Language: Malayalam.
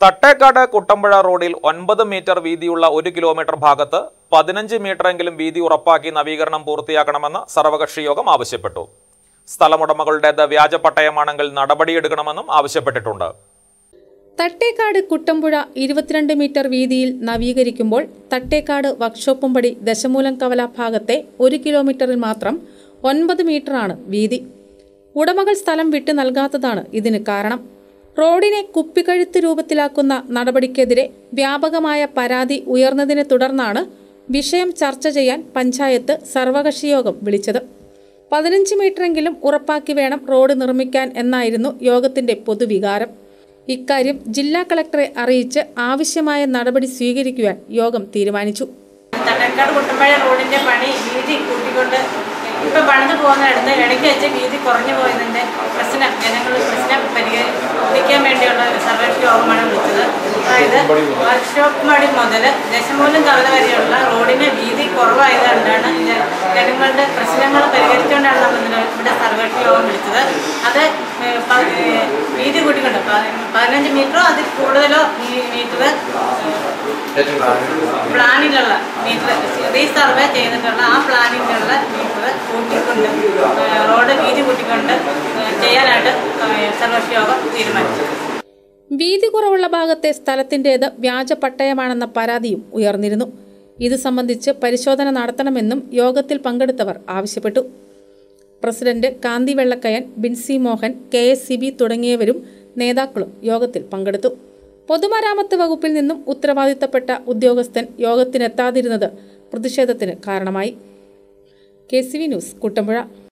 തട്ടേക്കാട് കുട്ടമ്പുഴ റോഡിൽ ഒൻപത് മീറ്റർ വീതിയുള്ള ഒരു കിലോമീറ്റർ ഭാഗത്ത് പതിനഞ്ച് മീറ്ററെങ്കിലും വീതി ഉറപ്പാക്കി നവീകരണം പൂർത്തിയാക്കണമെന്ന് സർവകക്ഷി യോഗം ആവശ്യപ്പെട്ടു സ്ഥലമുടമകളുടേത് വ്യാജ പട്ടയമാണെങ്കിൽ നടപടിയെടുക്കണമെന്നും ആവശ്യപ്പെട്ടിട്ടുണ്ട് തട്ടേക്കാട് കുട്ടമ്പുഴ ഇരുപത്തിരണ്ട് മീറ്റർ വീതിയിൽ നവീകരിക്കുമ്പോൾ തട്ടേക്കാട് വർക്ക്ഷോപ്പും പടി ദശമൂലം കവല ഭാഗത്തെ ഒരു കിലോമീറ്ററിൽ മാത്രം ഒൻപത് മീറ്ററാണ് വീതി ഉടമകൾ സ്ഥലം വിട്ടു നൽകാത്തതാണ് ഇതിന് കാരണം റോഡിനെ കുപ്പിക്കഴുത്ത് രൂപത്തിലാക്കുന്ന നടപടിക്കെതിരെ വ്യാപകമായ പരാതി ഉയർന്നതിനെ തുടർന്നാണ് വിഷയം ചർച്ച ചെയ്യാൻ പഞ്ചായത്ത് സർവകക്ഷി യോഗം വിളിച്ചത് പതിനഞ്ച് മീറ്ററെങ്കിലും ഉറപ്പാക്കി വേണം റോഡ് നിർമ്മിക്കാൻ എന്നായിരുന്നു യോഗത്തിന്റെ പൊതുവികാരം ഇക്കാര്യം ജില്ലാ കളക്ടറെ അറിയിച്ച് ആവശ്യമായ നടപടി സ്വീകരിക്കുവാൻ യോഗം തീരുമാനിച്ചു തട്ടേക്കാട് കുട്ടമ്പഴ റോഡിന്റെ പണി വീതി കൂട്ടിക്കൊണ്ട് ഇപ്പൊ പണിത് പോകുന്നിടത്ത് ഇടയ്ക്ക് വെച്ച് വീതി കുറഞ്ഞു പോയതിന്റെ പ്രശ്നം ജനങ്ങൾ പ്രശ്നം പരിഹരിക്കാൻ വേണ്ടിയുള്ള ഒരു സർവകക്ഷി യോഗമാണ് വിളിച്ചത് അതായത് വർക്ക്ഷോപ്പ് മടി മുതൽ ദശമൂലം കവല വരെയുള്ള റോഡിന് വീതി കുറവായതുകൊണ്ടാണ് ഇത് ജനങ്ങളുടെ പ്രശ്നങ്ങൾ പരിഹരിച്ചുകൊണ്ടാണ് നമ്മൾ ഇന്ന് ഇവിടെ സർവകക്ഷി യോഗം വിളിച്ചത് അത് ഏഹ്, പ- ഏഹ്, വീതി കൂട്ടിക്കൊണ്ട് പ- പതിനഞ്ച് മീറ്ററോ അതിൽ കൂടുതലോ ഈ മീറ്റർ പ്ലാനിലുള്ള മീറ്റർ റീസർവേ ചെയ്തിട്ടുള്ള ആ പ്ലാനിലുള്ള മീറ്റർ കൂട്ടിക്കൊണ്ട് ഏഹ്, റോഡ് വീതി കൂട്ടിക്കൊണ്ട് ഏഹ്, ചെയ്യാനായിട്ട് ഏഹ്, സർവകക്ഷി യോഗം തീരുമാനിച്ചു വീതി കുറവുള്ള ഭാഗത്തെ സ്ഥലത്തിൻ്റേത് വ്യാജ പട്ടയമാണെന്ന പരാതിയും ഉയർന്നിരുന്നു ഇത് സംബന്ധിച്ച് പരിശോധന നടത്തണമെന്നും യോഗത്തിൽ പങ്കെടുത്തവർ ആവശ്യപ്പെട്ടു president Kanthi Vellakkayan Binsy Mohan K S C B തുടങ്ങിയവരും നേതാക്കളും യോഗത്തിൽ പങ്കെടുത്തു പൊതുമരാമത്ത് വകുപ്പിൽ നിന്നും ഉത്തരവാദിത്തപ്പെട്ട ഉദ്യോഗസ്ഥൻ യോഗത്തിനെത്താതിരുന്നത് പ്രതിഷേധത്തിന് കാരണമായി K C V news Kuttampuzha